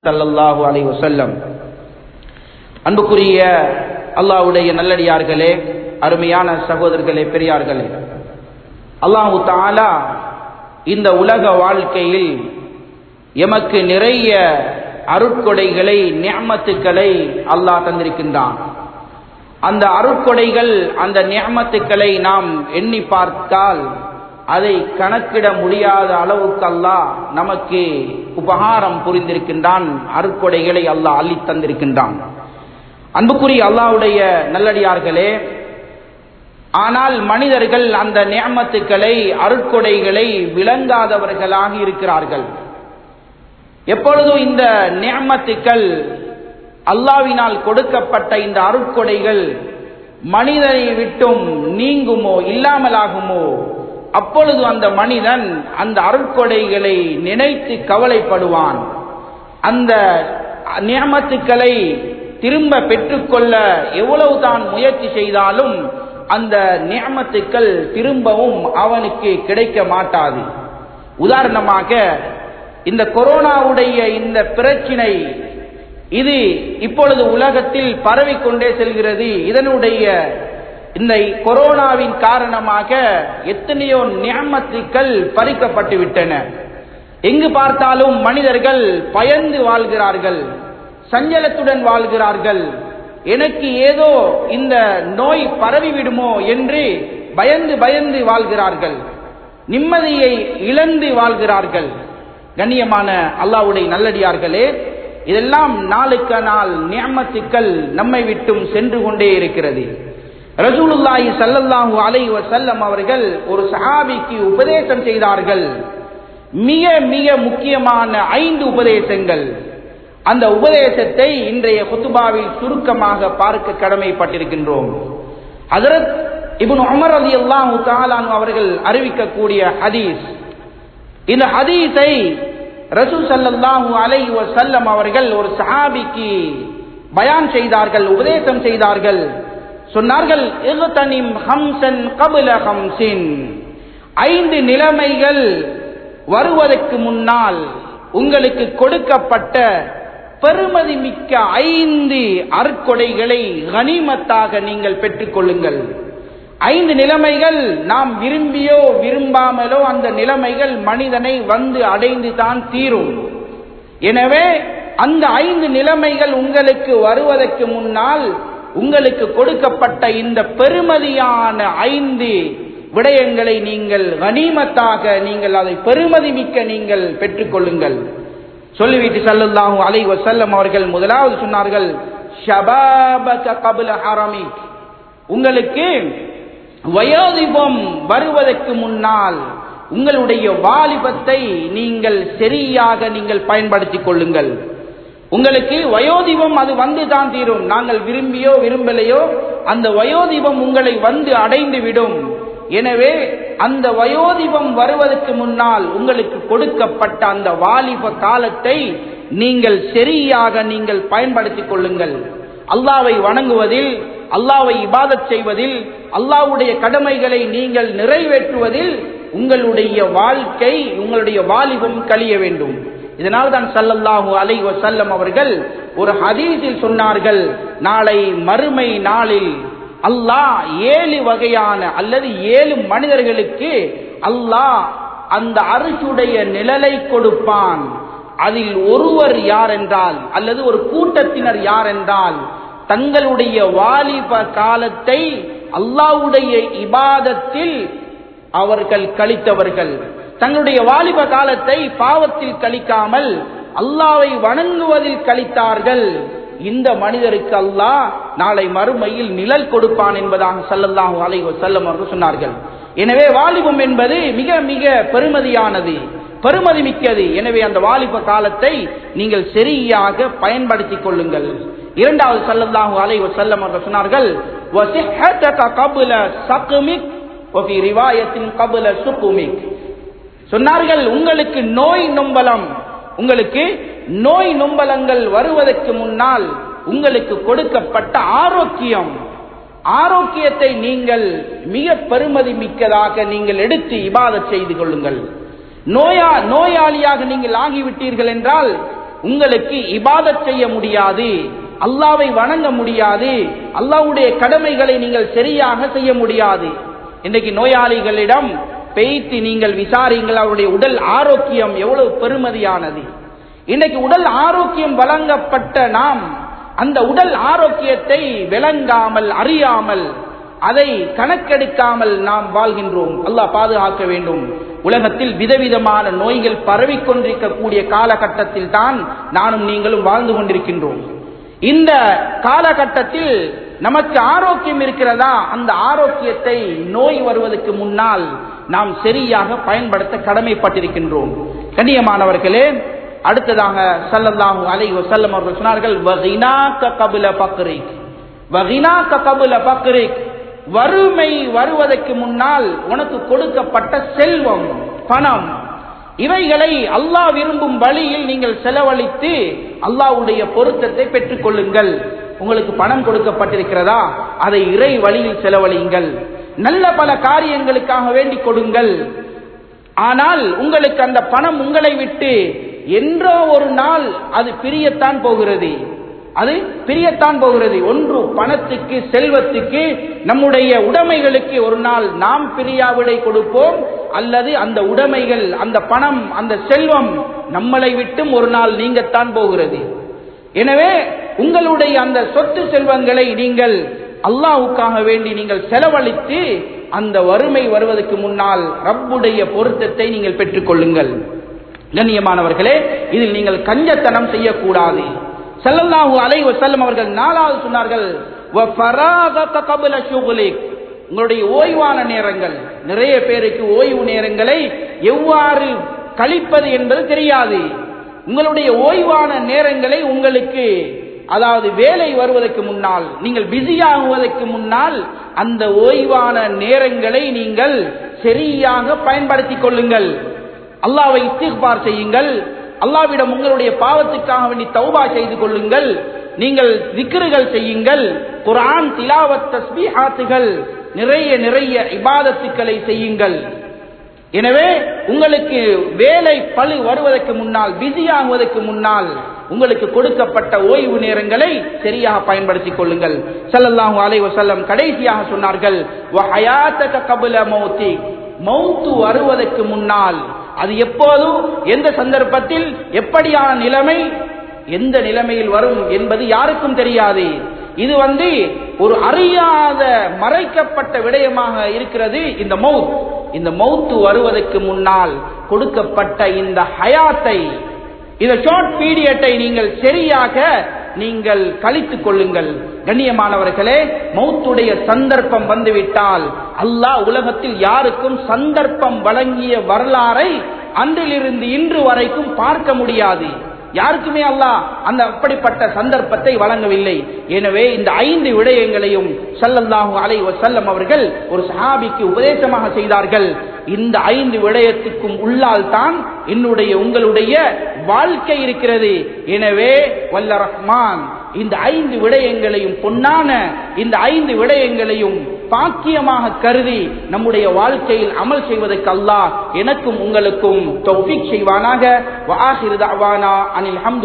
சல்லல்லாஹு அலைஹி வஸல்லம் அன்புக்குரிய அல்லாஹ்வுடைய நல்லடியார்களே அருமையான சகோதரர்களே பெரியார்களே அல்லாஹு தஆலா இந்த உலக வாழ்க்கையில் எமக்கு நிறைய அருட்கொடைகளை நியமத்துக்களை அல்லாஹ் தந்திருக்கின்றான் அந்த அருட்கொடைகள் அந்த நியமத்துக்களை நாம் எண்ணி பார்த்தால் அதை கணக்கிட முடியாத அளவுக்கு அல்லாஹ் நமக்கு உபகாரம் புரிந்திருக்கின்றான் அருட்கொடைகளை அல்லாஹ் அள்ளி தந்திருக்கின்றான் அன்புக்குரிய அல்லாஹ்வுடைய நல்லடியார்களே ஆனால் மனிதர்கள் அந்த நியமத்துக்களை அருட்கொடைகளை விளங்காதவர்களாக இருக்கிறார்கள் எப்பொழுதும் இந்த நியமத்துக்கள் அல்லாவினால் கொடுக்கப்பட்ட இந்த அருட்கொடைகள் மனிதனை விட்டும் நீங்குமோ இல்லாமலாகுமோ அப்பொழுது அந்த மனிதன் அந்த அருட்கொடைகளை நினைத்து கவலைப்படுவான் அந்த நியமத்துக்களை திரும்ப பெற்றுக்கொள்ள எவ்வளவுதான் முயற்சி செய்தாலும் அந்த நியமத்துக்கள் திரும்பவும் அவனுக்கு கிடைக்க மாட்டாது உதாரணமாக இந்த கொரோனாவுடைய இந்த பிரச்சினை இது இப்பொழுது உலகத்தில் பரவிக்கொண்டே செல்கிறது இதனுடைய இந்த கொரோனாவின் காரணமாக எத்தனையோ நியமத்துக்கள் பறிக்கப்பட்டு விட்டன எங்கு பார்த்தாலும் மனிதர்கள் பயந்து வாழ்கிறார்கள் சஞ்சலத்துடன் வாழ்கிறார்கள் எனக்கு ஏதோ இந்த நோய் பரவிவிடுமோ என்று பயந்து பயந்து வாழ்கிறார்கள் நிம்மதியை இழந்து வாழ்கிறார்கள் கண்ணியமான அல்லாவுடைய நல்லடியார்களே இதெல்லாம் நாளுக்கு நாள் நியமத்துக்கள் நம்மை விட்டும் சென்று கொண்டே இருக்கிறது ரசூலுல்லாஹி சல்லல்லாஹு அலைஹி வஸல்லம் அவர்கள் ஒரு சஹாபிக்கு உபதேசம் செய்தார்கள் மிக மிக முக்கியமான ஐந்து உபதேசங்கள் அந்த உபதேசத்தை இன்றைய குத்துபாவில் சுருக்கமாக பார்க்க கடமைப்பட்டிருக்கின்றோம் ஹதரத் இப்னு உமர் ரலியல்லாஹு தஆலா அவர்கள் அறிவிக்கக்கூடிய ஹதீஸ் இந்த ஹதீஸை ரசூல் சல்லல்லாஹு அலைஹி வஸல்லம் அவர்கள் ஒரு சஹாபிக்கு பயான் செய்தார்கள் உபதேசம் செய்தார்கள் சொன்னார்கள் இகுதனிம் ஹம்சன் கபுல ஹம்சின் ஐந்து நிலைமைகள் வருவதற்கு முன்னால் உங்களுக்கு கொடுக்கப்பட்ட பெருமதி மிக்க ஐந்து அற்கொடைகளை கனிமத்தாக நீங்கள் பெற்றுக்கொள்ளுங்கள் ஐந்து நிலைமைகள் நாம் விரும்பியோ விரும்பாமலோ அந்த நிலைமைகள் மனிதனை வந்து அடைந்து தான் தீரும் எனவே அந்த ஐந்து நிலைமைகள் உங்களுக்கு வருவதற்கு முன்னால் உங்களுக்கு கொடுக்கப்பட்ட இந்த பெருமதியான ஐந்து விடயங்களை நீங்கள் கனிமத்தாக நீங்கள் அதை பெருமதி மிக்க நீங்கள் பெற்றுக்கொள்ளுங்கள் சொல்லிவிட்டு சல்லுல்லாஹு அலை வசல்லம் அவர்கள் முதலாவது சொன்னார்கள் ஷபாபக கபுல ஹரமி உங்களுக்கு வயோதிபம் வருவதற்கு முன்னால் உங்களுடைய வாலிபத்தை நீங்கள் சரியாக நீங்கள் பயன்படுத்திக் கொள்ளுங்கள் உங்களுக்கு வயோதிபம் அது வந்து தான் தீரும் நாங்கள் விரும்பியோ விரும்பலையோ அந்த வயோதிபம் உங்களை வந்து அடைந்து விடும் எனவே அந்த வயோதிபம் வருவதற்கு முன்னால் உங்களுக்கு கொடுக்கப்பட்ட அந்த வாலிப காலத்தை நீங்கள் சரியாக நீங்கள் பயன்படுத்திக் கொள்ளுங்கள் அல்லாவை வணங்குவதில் அல்லாவை இபாதத் செய்வதில் அல்லாவுடைய கடமைகளை நீங்கள் நிறைவேற்றுவதில் உங்களுடைய வாழ்க்கை உங்களுடைய வாலிபம் கழிய வேண்டும் இதனால் தான் சல்லல்லாஹு அலை வசல்லம் அவர்கள் ஒரு ஹதீஸில் சொன்னார்கள் நாளை மறுமை நாளில் அல்லாஹ் ஏழு வகையான அல்லது ஏழு மனிதர்களுக்கு அல்லாஹ் அந்த அரசுடைய நிழலை கொடுப்பான் அதில் ஒருவர் யார் என்றால் அல்லது ஒரு கூட்டத்தினர் யார் என்றால் தங்களுடைய வாலிப காலத்தை அல்லாவுடைய இபாதத்தில் அவர்கள் கழித்தவர்கள் தங்களுடைய வாலிப காலத்தை பாவத்தில் கழிக்காமல் அல்லாவை வணங்குவதில் கழித்தார்கள் இந்த மனிதருக்கு அல்லாஹ் நாளை மறுமையில் நிழல் கொடுப்பான் என்பதாக சல்லல்லாஹு அலை செல்லம் அவர்கள் சொன்னார்கள் எனவே வாலிபம் என்பது மிக மிக பெருமதியானது பெருமதி மிக்கது எனவே அந்த வாலிப காலத்தை நீங்கள் சரியாக பயன்படுத்திக் கொள்ளுங்கள் இரண்டாவது சல்லல்லாஹு அலை செல்லம் அவர்கள் சொன்னார்கள் சொன்னார்கள் உங்களுக்கு நோய் நொம்பலம் உங்களுக்கு நோய் நொம்பலங்கள் வருவதற்கு முன்னால் உங்களுக்கு கொடுக்கப்பட்ட ஆரோக்கியம் ஆரோக்கியத்தை நீங்கள் மிக பெருமதி மிக்கதாக நீங்கள் எடுத்து இபாத செய்து கொள்ளுங்கள் நோயா நோயாளியாக நீங்கள் ஆகிவிட்டீர்கள் என்றால் உங்களுக்கு இபாதத் செய்ய முடியாது அல்லாவை வணங்க முடியாது அல்லாவுடைய கடமைகளை நீங்கள் சரியாக செய்ய முடியாது இன்றைக்கு நோயாளிகளிடம் பெய்த்து நீங்கள் விசாரிங்கள் அவருடைய உடல் ஆரோக்கியம் எவ்வளவு பெருமதியானது இன்னைக்கு உடல் ஆரோக்கியம் வழங்கப்பட்ட நாம் அந்த உடல் ஆரோக்கியத்தை விளங்காமல் அறியாமல் அதை கணக்கெடுக்காமல் நாம் வாழ்கின்றோம் அல்லாஹ் பாதுகாக்க வேண்டும் உலகத்தில் விதவிதமான நோய்கள் பரவிக்கொண்டிருக்கக்கூடிய காலகட்டத்தில் தான் நானும் நீங்களும் வாழ்ந்து கொண்டிருக்கின்றோம் இந்த காலகட்டத்தில் நமக்கு ஆரோக்கியம் இருக்கிறதா அந்த ஆரோக்கியத்தை நோய் வருவதற்கு முன்னால் நாம் சரியாக பயன்படுத்த கடமைப்பட்டிருக்கின்றோம் கண்ணியமானவர்களே அடுத்ததாக சல்லல்லாஹு அலைஹி வஸல்லம் அவர்கள் சொன்னார்கள் வகினாக்க கபில பக்ரிக் வகினாக்க கபில பக்ரிக் வறுமை வருவதற்கு முன்னால் உனக்கு கொடுக்கப்பட்ட செல்வம் பணம் இவைகளை அல்லாஹ் விரும்பும் வழியில் நீங்கள் செலவழித்து அல்லாஹ்வுடைய பொருத்தத்தை பெற்றுக் கொள்ளுங்கள் உங்களுக்கு பணம் கொடுக்கப்பட்டிருக்கிறதா அதை இறை வழியில் செலவழியுங்கள் நல்ல பல காரியங்களுக்காக வேண்டி கொடுங்கள் ஆனால் உங்களுக்கு அந்த பணம் உங்களை விட்டு என்றோ ஒரு நாள் அது பிரியத்தான் போகிறது அது பிரியத்தான் போகிறது ஒன்று பணத்துக்கு செல்வத்துக்கு நம்முடைய உடைமைகளுக்கு ஒரு நாள் நாம் பிரியாவிடை கொடுப்போம் அல்லது அந்த உடைமைகள் அந்த பணம் அந்த செல்வம் நம்மளை விட்டும் ஒரு நாள் நீங்கத்தான் போகிறது எனவே உங்களுடைய அந்த சொத்து செல்வங்களை நீங்கள் அல்லாஹ்வுக்காக வேண்டி நீங்கள் செலவழித்து அந்த வறுமை வருவதற்கு முன்னால் ரப்புடைய பொருத்தத்தை நீங்கள் பெற்றுக்கொள்ளுங்கள் கண்ணியமானவர்களே இதில் நீங்கள் கஞ்சத்தனம் செய்யக்கூடாது ஸல்லல்லாஹு அலைஹி வஸல்லம் அவர்கள் நாலாவது சொன்னார்கள் வஃபராகக கப்ல ஷுகுலிக் உங்களுடைய ஓய்வான நேரங்கள் நிறைய பேருக்கு ஓய்வு நேரங்களை எவ்வாறு கழிப்பது என்பது தெரியாது உங்களுடைய ஓய்வான நேரங்களை உங்களுக்கு அதாவது வேலை வருவதற்கு முன்னால் நீங்கள் பிஸியாகுவதற்கு முன்னால் அந்த ஓய்வான நேரங்களை நீங்கள் சரியாக பயன்படுத்திக் கொள்ளுங்கள் அல்லாவை இஸ்திக்பார் செய்யுங்கள் அல்லாவிடம் உங்களுடைய பாவத்துக்காக வேண்டி தௌபா செய்து கொள்ளுங்கள் நீங்கள் விக்கிருகள் செய்யுங்கள் குர்ஆன் திலாவத் தஸ்பீஹாத்துகள் நிறைய நிறைய இபாதத்துக்களை செய்யுங்கள் எனவே உங்களுக்கு வேலை பழு வருவதற்கு முன்னால் பிஸியாகுவதற்கு முன்னால் உங்களுக்கு கொடுக்கப்பட்ட ஓய்வு நேரங்களை சரியாக பயன்படுத்திக் கொள்ளுங்கள் ஸல்லல்லாஹு அலைஹி வஸல்லம் கடைசியாக சொன்னார்கள் வஹயாத்தக கப்ல மௌத்தி மௌத்து வருவதற்கு முன்னால் அது எப்போதும் எந்த சந்தர்ப்பத்தில் எப்படியான நிலைமை எந்த நிலைமையில் வரும் என்பது யாருக்கும் தெரியாது இது வந்து ஒரு அறியாத மறைக்கப்பட்ட விடயமாக இருக்கிறது இந்த மௌத் இந்த மௌத்து வருவதற்கு முன்னால் கொடுக்கப்பட்ட இந்த ஹயாத்தை இந்த ஷார்ட் பீரியட்டை நீங்கள் சரியாக நீங்கள் கழித்துக் கொள்ளுங்கள் கண்ணியமானவர்களே மௌத்துடைய சந்தர்ப்பம் வந்துவிட்டால் அல்லாஹ் உலகத்தில் யாருக்கும் சந்தர்ப்பம் வழங்கிய வரலாறை அன்றிலிருந்து இன்று வரைக்கும் பார்க்க முடியாது யாருக்குமே அல்லாஹ் அந்த அப்படிப்பட்ட சந்தர்ப்பத்தை வழங்கவில்லை எனவே இந்த ஐந்து விடயங்களையும் ஸல்லல்லாஹு அலைஹி வஸல்லம் அவர்கள் ஒரு சஹாபிக்கு உபதேசமாக செய்தார்கள் இந்த ஐந்து விடயத்துக்கும் உள்ளால் தான் என்னுடைய உங்களுடைய வாழ்க்கை இருக்கிறது எனவே வல்ல ரஹ்மான் இந்த ஐந்து விடயங்களையும் பொன்னான இந்த ஐந்து விடயங்களையும் பாக்கியமாக கருதி நம்முடைய வாழ்க்கையில் அமல் செய்வதற்கு அல்லாஹ் எனக்கும் உங்களுக்கும் தௌஃபீக் செய்வானாக வஆஹிரு தஅவானா அனில் ஹம்து